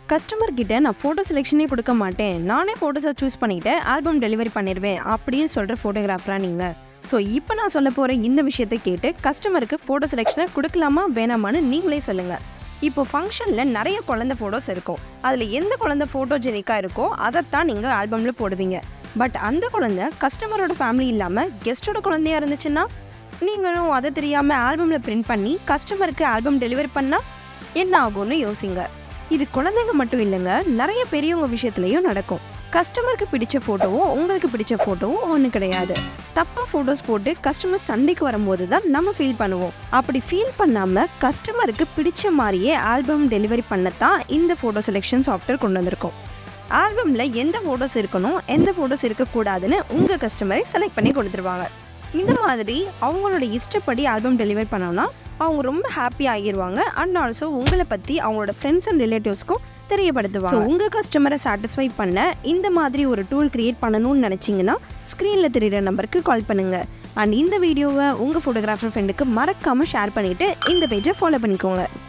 customer கிட்ட நான் photo செலெக்ஷனே கொடுக்க மாட்டேன் நானே ஃபோட்டோஸை சூஸ் பண்ணிட்டு ஆல்பம் டெலிவரி பண்ணிடுவேன் அப்படின்னு சொல்கிற ஃபோட்டோகிராஃபரா நீங்கள் ஸோ இப்போ நான் சொல்ல போகிற இந்த விஷயத்தை கேட்டு கஸ்டமருக்கு ஃபோட்டோ செலெக்ஷனை கொடுக்கலாமா வேணாமான்னு நீங்களே சொல்லுங்கள் இப்போ ஃபங்க்ஷனில் நிறைய குழந்தை ஃபோட்டோஸ் இருக்கும் அதில் எந்த குழந்தை ஃபோட்டோஜெனிக்காக இருக்கோ அதைத்தான் நீங்கள் ஆல்பமில் போடுவீங்க பட் அந்த குழந்தை கஸ்டமரோட ஃபேமிலி இல்லாமல் கெஸ்ட்டோட குழந்தையா இருந்துச்சுன்னா நீங்களும் அதை தெரியாமல் ஆல்பமில் பிரிண்ட் பண்ணி கஸ்டமருக்கு ஆல்பம் டெலிவரி பண்ணால் என்ன ஆகும்னு யோசிங்க இது குழந்தைங்க மட்டும் இல்லைங்க நிறைய பெரியவங்க விஷயத்துலையும் நடக்கும் கஸ்டமருக்கு பிடிச்ச ஃபோட்டோவும் உங்களுக்கு பிடிச்ச ஃபோட்டோவும் ஒன்று கிடையாது தப்பாக ஃபோட்டோஸ் போட்டு கஸ்டமர் சண்டைக்கு வரும்போது தான் நம்ம ஃபீல் பண்ணுவோம் அப்படி ஃபீல் பண்ணாமல் கஸ்டமருக்கு பிடிச்ச மாதிரியே ஆல்பம் டெலிவரி பண்ணத்தான் இந்த ஃபோட்டோ செலெக்ஷன் சாஃப்ட்வேர் கொண்டு வந்திருக்கோம் ஆல்பமில் எந்த ஃபோட்டோஸ் இருக்கணும் எந்த ஃபோட்டோஸ் இருக்கக்கூடாதுன்னு உங்கள் கஸ்டமரை செலக்ட் பண்ணி கொடுத்துருவாங்க இந்த மாதிரி அவங்களோட இஷ்டப்படி ஆல்பம் டெலிவரி பண்ணோம்னா அவங்க ரொம்ப ஹாப்பி ஆகிடுவாங்க அண்ட் ஆல்சோ உங்களை பற்றி அவங்களோட ஃப்ரெண்ட்ஸ் அண்ட் ரிலேட்டிவ்ஸ்க்கும் தெரியப்படுத்துவாங்க உங்கள் கஸ்டமரை சாட்டிஸ்ஃபை பண்ண இந்த மாதிரி ஒரு டூல் கிரியேட் பண்ணணும்னு நினச்சிங்கன்னா ஸ்க்ரீனில் தெரியுற நம்பருக்கு கால் பண்ணுங்கள் அண்ட் இந்த வீடியோவை உங்கள் ஃபோட்டோகிராஃபர் ஃப்ரெண்டுக்கு மறக்காமல் ஷேர் பண்ணிவிட்டு இந்த பேஜை ஃபாலோ பண்ணிக்கோங்க